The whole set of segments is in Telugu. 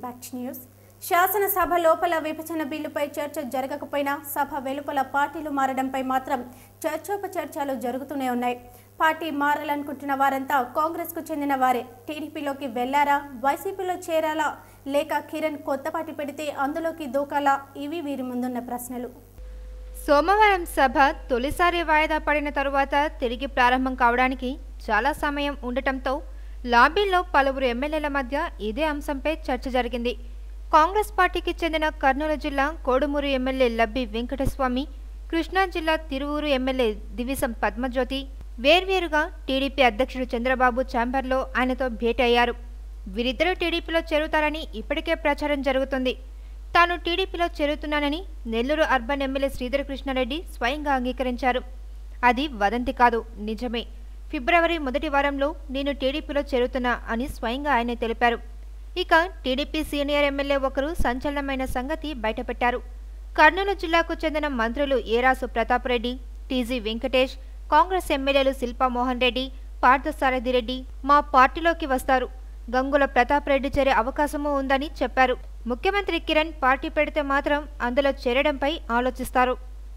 బ్యాక్ న్యూస్ శాసనసభ లోపల విభజన బిల్లుపై చర్చ జరగకపోయినా సభ వెలుపల పార్టీలు మారడంపై మాత్రం చర్చోపచర్చలు జరుగుతూనే ఉన్నాయి పార్టీ మారాలనుకుంటున్న వారంతా కాంగ్రెస్కు చెందిన వారే టీడీపీలోకి వెళ్లారా వైసీపీలో చేరాలా లేక కిరణ్ కొత్త పార్టీ పెడితే అందులోకి దూకాలా ఇవి వీరి ముందున్న ప్రశ్నలు సోమవారం సభ తొలిసారి వాయిదా పడిన తరువాత తిరిగి ప్రారంభం కావడానికి చాలా సమయం ఉండటంతో లాబీలో పలువురు ఎమ్మెల్యేల మధ్య ఇదే అంశంపై చర్చ జరిగింది కాంగ్రెస్ పార్టీకి చెందిన కర్నూలు జిల్లా కోడుమూరు ఎమ్మెల్యే లబ్బి వెంకటస్వామి కృష్ణా జిల్లా తిరువూరు ఎమ్మెల్యే దివిసం పద్మజ్యోతి వేర్వేరుగా టీడీపీ అధ్యక్షుడు చంద్రబాబు ఛాంబర్లో ఆయనతో భేటీ అయ్యారు వీరిద్దరూ టీడీపీలో చేరుతారని ఇప్పటికే ప్రచారం జరుగుతుంది తాను టీడీపీలో చేరుతున్నానని నెల్లూరు అర్బన్ ఎమ్మెల్యే శ్రీధర్ కృష్ణారెడ్డి స్వయంగా అంగీకరించారు అది వదంతి కాదు నిజమే ఫిబ్రవరి మొదటి వారంలో నేను టీడీపీలో చేరుతున్నా అని స్వయంగా ఆయనే తెలిపారు ఇక టీడీపీ సీనియర్ ఎమ్మెల్యే ఒకరు సంచలనమైన సంగతి బయటపెట్టారు కర్నూలు జిల్లాకు చెందిన మంత్రులు ఏరాసు ప్రతాప్ రెడ్డి టీజీ వెంకటేష్ కాంగ్రెస్ ఎమ్మెల్యేలు శిల్పా మోహన్ రెడ్డి పార్థసారథి రెడ్డి మా పార్టీలోకి వస్తారు గంగుల ప్రతాప్ రెడ్డి చేరే అవకాశమూ ఉందని చెప్పారు ముఖ్యమంత్రి కిరణ్ పార్టీ పెడితే మాత్రం అందులో చేరడంపై ఆలోచిస్తారు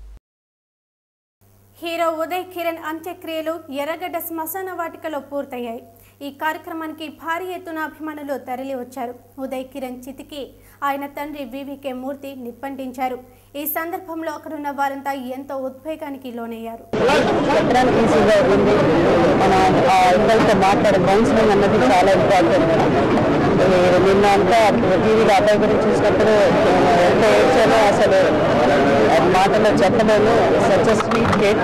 హీరో ఉదయ్ కిరణ్ అంత్యక్రియలు ఎర్రగడ్డ శ్మశాన వాటికలో పూర్తయ్యాయి ఈ కార్యక్రమానికి భారీ ఎత్తున అభిమానులు తరలి వచ్చారు ఉదయ్ కిరణ్ చితికి ఆయన తండ్రి వివికే మూర్తి నిప్పంటించారు ఈ సందర్భంలో అక్కడున్న వారంతా ఎంతో ఉద్వేగానికి లోనయ్యారు చెప్పడానికి ఈజీగా ఉంది మన ఆ అందరితో మాట్లాడే కౌన్సిలింగ్ అన్నది చాలా ఇంపార్టెంట్ నిన్న అంతా టీవీలో అబ్బాయి గురించి చూసినప్పుడు నేను ఎంత ఏడ్చానో అసలు అది మాటలో చెప్పలేను సచ్ స్వీట్ కేక్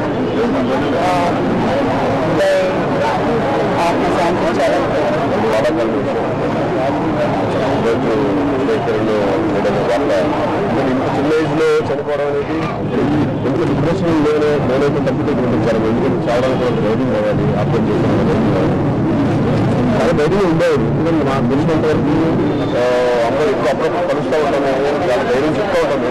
ఆత్మ శాంతించాలని రోజు విలేకరులు ఉండడం వల్ల మరి ఇంత చిన్న ఏజ్ లో చనిపోవడం అనేది కొంచెం డిప్రెషన్ నేను నేనైతే తప్పితే పంపించాను ఎందుకంటే చావడానికి వాళ్ళకి ధైర్యం కావాలి అర్థం చేసుకున్న ధైర్యం కావాలి చాలా ధైర్యం ఉండేది ఎందుకంటే నాకు తెలిసినంత వరకు ఆ, అమ్మాయి ఎక్కువ అప్పుడప్పుడు కలుస్తూ ఉంటాము చాలా ధైర్యం చెప్తూ ఉంటాము